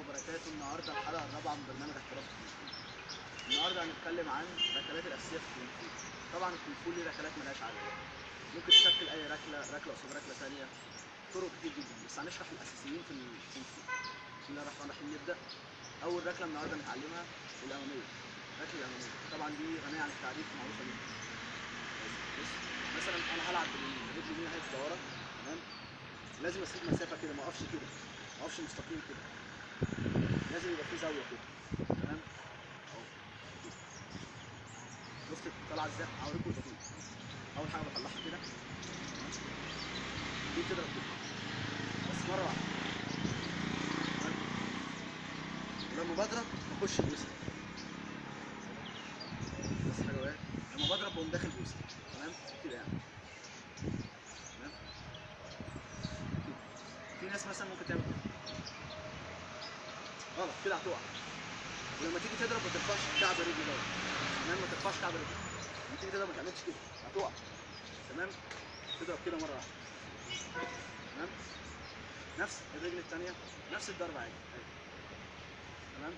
وبركاته النهارده الحلقه الرابعه من برنامج احتراف الكونغ فو النهارده هنتكلم عن الركلات الاساسيه في الكونغ فو طبعا الكونغ فو ليه ركلات ملهاش عدد ممكن تشكل اي ركله ركله قصاد ركله ثانيه طرق كتير جدا بس هنشرح الاساسيين في الكونغ فو بسم الله الرحمن الرحيم نبدا اول ركله النهارده نتعلمها الاماميه الركله الاماميه طبعا دي غنيه عن التعريف معروفه جدا بص مثلا انا هلعب باليمين رجلي اليمين هتبقى ورا تمام لازم اسيب مسافه كده ما اقفش كده ما اقفش مستقيم كده لازم يبقى في زاويه كده تمام اهو كده. شفت طالعه ازاي هوريكم البطيء اول حاجه بطلعها كده تمام؟ دي تضرب كده بس مره واحده تمام؟ ولما بضرب بخش بوسط بس حاجه واحده لما بضرب بقوم داخل بوسط تمام كده يعني تمام كده. في ناس مثلا ممكن تعمل كده غلط كده هتقع ولما تيجي تضرب ما ترفعش كعب رجل دوت تمام ما ترفعش كعب رجل لما تيجي تضرب ما تعملش كده هتقع تمام تضرب كده مره واحده تمام نفس الرجل الثانيه نفس الضربه عادي عادي. تمام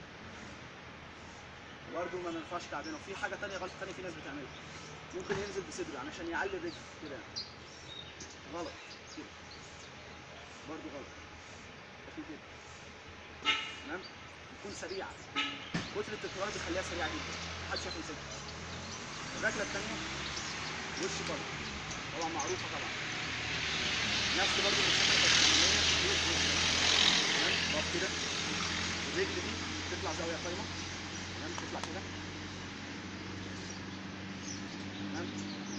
برضه ما نرفعش كعبنا وفي حاجه ثانيه غلط ثانيه في ناس بتعملها ممكن ينزل بصدره علشان يعلي الرجل كده يعني. غلط كده برضه غلط في كده تمام يكون سريع كتلة التراب بيخليها سريعة جدا محدش يعرف يمسكها الركلة التانية وش بره طبعا معروفة طبعا نفس برضه المسافة الأمامية تمام بقف كده الرجل دي تطلع زاوية قايمة تمام تطلع كده تمام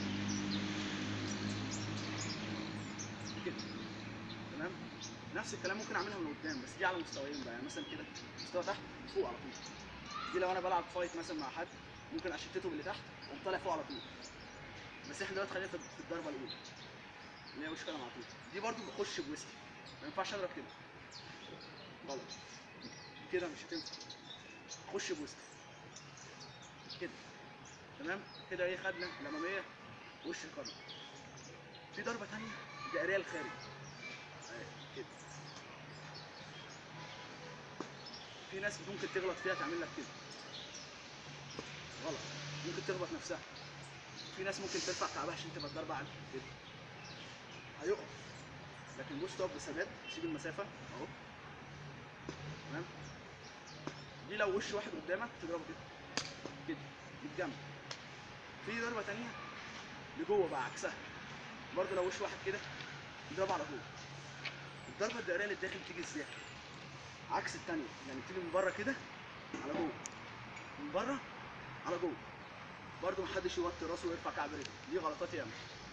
كده تمام نفس الكلام ممكن اعملها من قدام بس دي على مستويين بقى يعني مثلا كده مستوى تحت فوق على طول دي لو انا بلعب فايت مثلا مع حد ممكن اشتته باللي تحت واقوم طالع فوق على طول بس احنا دلوقتي خلينا في في الضربه الاولى اللي هي وش كلام على طول دي برضو بخش بوسط ما ينفعش اضرب كده غلط كده مش هتنفع خش بوسط كده تمام كده ايه خدنا الاماميه وش القدم في ضربه ثانيه دائريه الخارج اهي كده في ناس ممكن تغلط فيها تعمل لك كده غلط ممكن تخبط نفسها في ناس ممكن ترفع كعبها عشان تبقى الضربه عندك كده هيقف لكن بص تقف بثبات سيب المسافه اهو تمام دي لو وش واحد قدامك تضربه كده كده بالجنب في ضربه تانية لجوه بقى عكسها برضه لو وش واحد كده تضربه على طول الضربه الدائريه اللي الداخل بتيجي ازاي عكس التانية يعني بتيجي من بره كده على جوه من بره على جوه برضه محدش يوطي راسه ويرفع كعب رجله دي غلطات ياما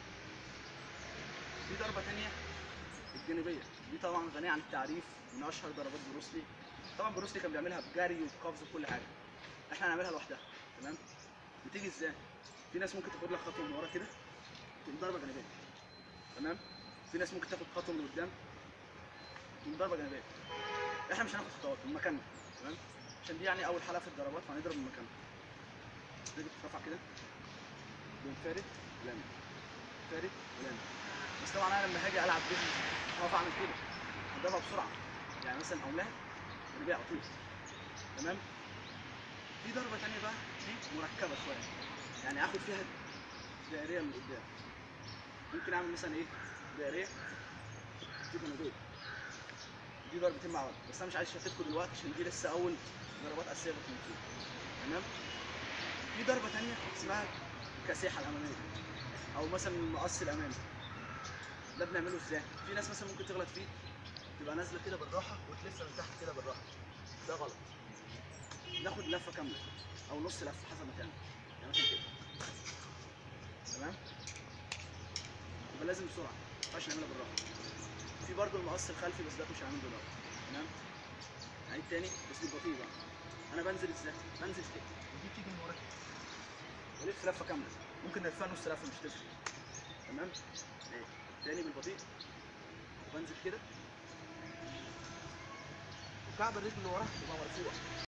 في ضربه تانية الجانبيه دي طبعا غنيه عن التعريف من اشهر ضربات بروسلي طبعا بروسلي كان بيعملها بجري وبقفز وكل حاجه احنا هنعملها لوحدها تمام بتيجي ازاي في ناس ممكن تاخد لك خطوه من ورا كده تقوم ضربه جانبيه تمام في ناس ممكن تاخد خطوه من قدام تقوم ضربه جانبيه احنا مش هناخد خطوات من مكاننا تمام عشان دي يعني اول حلقه في الضربات فهنضرب من مكاننا رجل تترفع كده تقوم فارد ولامي فارد ولامي بس طبعا انا لما هاجي العب بيزنس هقف اعمل كده هضربها بسرعه يعني مثلا اقوم لها جانبيه على طول تمام في ضربه ثانيه بقى دي مركبه شويه يعني اخد فيها دائريه من قدام ممكن اعمل مثلا ايه دائريه تبقى من دول دي ضربتين مع بعض بس انا مش عايز اشتتكم دلوقتي عشان دي لسه اول ضربات اساسيه بتنطيق تمام في ضربه تانية اسمها الكاسحه الاماميه او مثلا المقص الامامي ده بنعمله ازاي في ناس مثلا ممكن تغلط فيه تبقى نازله كده بالراحه وتلف من تحت كده بالراحه ده غلط ناخد لفه كامله او نص لفه حسب ما تعمل يعني مثلا كده تمام يبقى لازم بسرعه ما ينفعش نعملها بالراحه في برضه المقص الخلفي بس ده مش هعمله دلوقتي تمام عيد تاني بس بالبطيء بقى انا بنزل ازاي بنزل كده ودي بتيجي من ورا كده والف لفه كامله ممكن نلفها نص لفه مش تفرق تمام اهي تاني بالبطيء وبنزل كده وكعب الرجل اللي ورا يبقى مرفوع